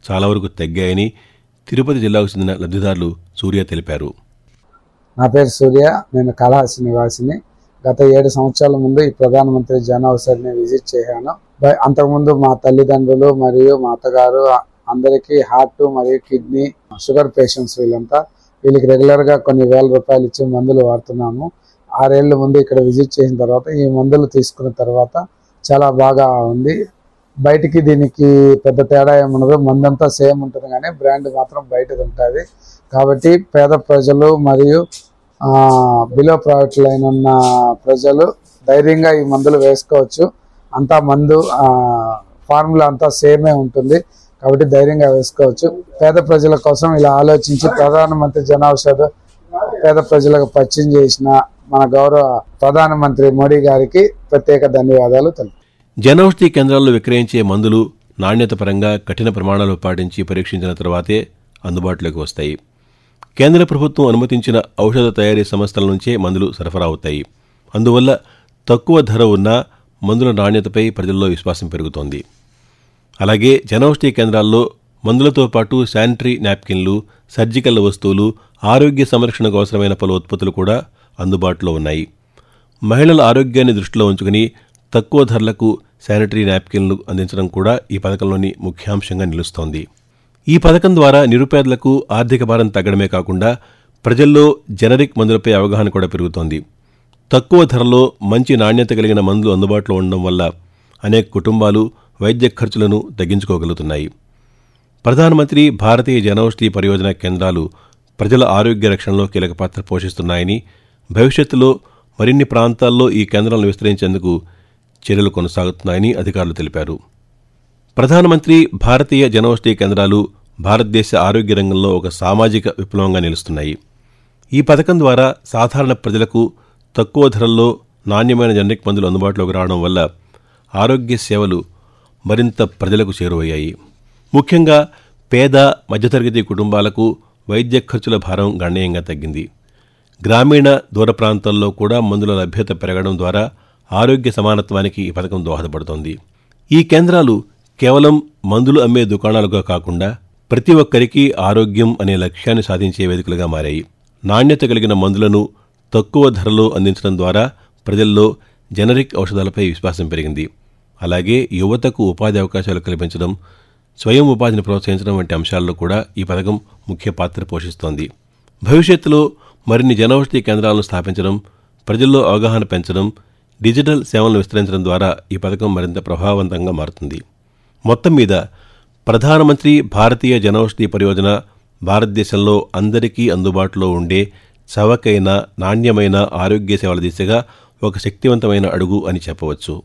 చాలా వరకు తగ్గాయని తిరుపతి జిల్లాకు చెందిన లబ్ధిదారులు సూర్య తెలిపారు నా పేరు సూర్య నేను కళాహాసి నివాసిని గత ఏడు సంవత్సరాల ముందు ఈ ప్రధానమంత్రి జన ఔషధిని విజిట్ చేశాను బ- అంతకుముందు మా తల్లిదండ్రులు మరియు మా అత్తగారు ఆ- అందరికీ హార్ట్ మరియు కిడ్నీ షుగర్ పేషెంట్స్ వీళ్ళంతా వీళ్ళకి రెగ్యులర్ గా కొన్ని వేల రూపాయలు ఇచ్చి మందులు వాడుతున్నాము ఆరేళ్ల ముందు ఇక్కడ విజిట్ చేసిన తర్వాత ఈ మందులు తీసుకున్న తర్వాత చాలా బాగా ఉంది బయటికి దీనికి పెద్ద తేడా ఏముండదు మందంతా సేమ్ ఉంటుంది కానీ బ్రాండ్ మాత్రం బయటది ఉంటుంది కాబట్టి పేద ప్రజలు మరియు బిలో ప్రాఫిట్ లైన్ ఉన్న ప్రజలు ధైర్యంగా ఈ మందులు వేసుకోవచ్చు అంతా మందు ఫార్ములా అంతా సేమే ఉంటుంది కాబట్టి ధైర్యంగా వేసుకోవచ్చు పేద ప్రజల కోసం ఇలా ఆలోచించి ప్రధానమంత్రి జన ఔషధ పేద ప్రజలకు పరిచయం చేసిన మన గౌరవ ప్రధానమంత్రి మోడీ గారికి ప్రత్యేక ధన్యవాదాలు తెలుపు జనౌషధి కేంద్రాల్లో విక్రయించే మందులు నాణ్యత పరంగా కఠిన ప్రమాణాలు పాటించి పరీక్షించిన తర్వాతే అందుబాటులోకి వస్తాయి కేంద్ర ప్రభుత్వం అనుమతించిన ఔషధ తయారీ సంస్థల నుంచే మందులు సరఫరా అవుతాయి అందువల్ల తక్కువ ధర ఉన్న మందుల నాణ్యతపై ప్రజల్లో విశ్వాసం పెరుగుతోంది అలాగే జనౌషధి కేంద్రాల్లో మందులతో పాటు శానిటరీ నాప్కిన్లు సర్జికల్ వస్తువులు ఆరోగ్య సంరక్షణకు అవసరమైన పలు ఉత్పత్తులు కూడా అందుబాటులో ఉన్నాయి మహిళల ఆరోగ్యాన్ని దృష్టిలో ఉంచుకుని తక్కువ ధరలకు శానిటరీ నాప్కిన్లు అందించడం కూడా ఈ పథకంలోని ముఖ్యాంశంగా నిలుస్తోంది ఈ పథకం ద్వారా నిరుపేదలకు ఆర్థిక భారం తగ్గడమే కాకుండా ప్రజల్లో జనరిక్ మందులపై అవగాహన కూడా పెరుగుతోంది తక్కువ ధరలో మంచి నాణ్యత కలిగిన మందులు అందుబాటులో ఉండడం వల్ల అనేక కుటుంబాలు వైద్య ఖర్చులను తగ్గించుకోగలుగుతున్నాయి ప్రధానమంత్రి భారతీయ జనౌషధి పరియోజన కేంద్రాలు ప్రజల ఆరోగ్య రక్షణలో కీలక పాత్ర పోషిస్తున్నాయని భవిష్యత్తులో మరిన్ని ప్రాంతాల్లో ఈ కేంద్రాలను విస్తరించేందుకు చర్యలు కొనసాగుతున్నాయని అధికారులు తెలిపారు ప్రధానమంత్రి భారతీయ జనౌషధి కేంద్రాలు భారతదేశ ఆరోగ్య రంగంలో ఒక సామాజిక విప్లవంగా నిలుస్తున్నాయి ఈ పథకం ద్వారా సాధారణ ప్రజలకు తక్కువ ధరల్లో నాణ్యమైన జనరిక్ మందులు అందుబాటులోకి రావడం వల్ల ఆరోగ్య సేవలు మరింత ప్రజలకు చేరువయ్యాయి ముఖ్యంగా పేద మధ్యతరగతి కుటుంబాలకు వైద్య ఖర్చుల భారం గణనీయంగా తగ్గింది గ్రామీణ దూర ప్రాంతాల్లో కూడా మందుల లభ్యత పెరగడం ద్వారా ఆరోగ్య సమానత్వానికి ఈ పథకం దోహదపడుతోంది ఈ కేంద్రాలు కేవలం మందులు అమ్మే దుకాణాలుగా కాకుండా ప్రతి ఒక్కరికి ఆరోగ్యం అనే లక్ష్యాన్ని సాధించే వేదికలుగా మారాయి నాణ్యత కలిగిన మందులను తక్కువ ధరలో అందించడం ద్వారా ప్రజల్లో జనరిక్ ఔషధాలపై విశ్వాసం పెరిగింది అలాగే యువతకు ఉపాధి అవకాశాలు కల్పించడం స్వయం ఉపాధిని ప్రోత్సహించడం వంటి అంశాల్లో కూడా ఈ పథకం ముఖ్య పాత్ర పోషిస్తోంది భవిష్యత్తులో మరిన్ని జనౌషధి కేంద్రాలను స్థాపించడం ప్రజల్లో అవగాహన పెంచడం డిజిటల్ సేవలను విస్తరించడం ద్వారా ఈ పథకం మరింత ప్రభావవంతంగా మారుతుంది మొత్తం మీద ప్రధానమంత్రి భారతీయ జనౌషధి పరియోజన భారతదేశంలో అందరికీ అందుబాటులో ఉండే చవకైన నాణ్యమైన ఆరోగ్య సేవల దిశగా ఒక శక్తివంతమైన అడుగు అని చెప్పవచ్చు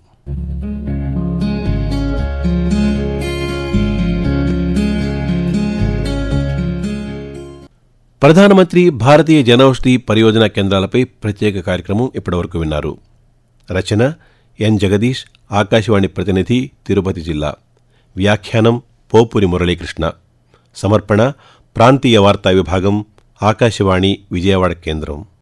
ప్రధానమంత్రి భారతీయ జనౌషధి పరియోజన కేంద్రాలపై ప్రత్యేక కార్యక్రమం ఇప్పటివరకు విన్నారు రచన ఎన్ జగదీష్ ఆకాశవాణి ప్రతినిధి తిరుపతి జిల్లా వ్యాఖ్యానం పోపురి మురళీకృష్ణ సమర్పణ ప్రాంతీయ వార్తా విభాగం ఆకాశవాణి విజయవాడ కేంద్రం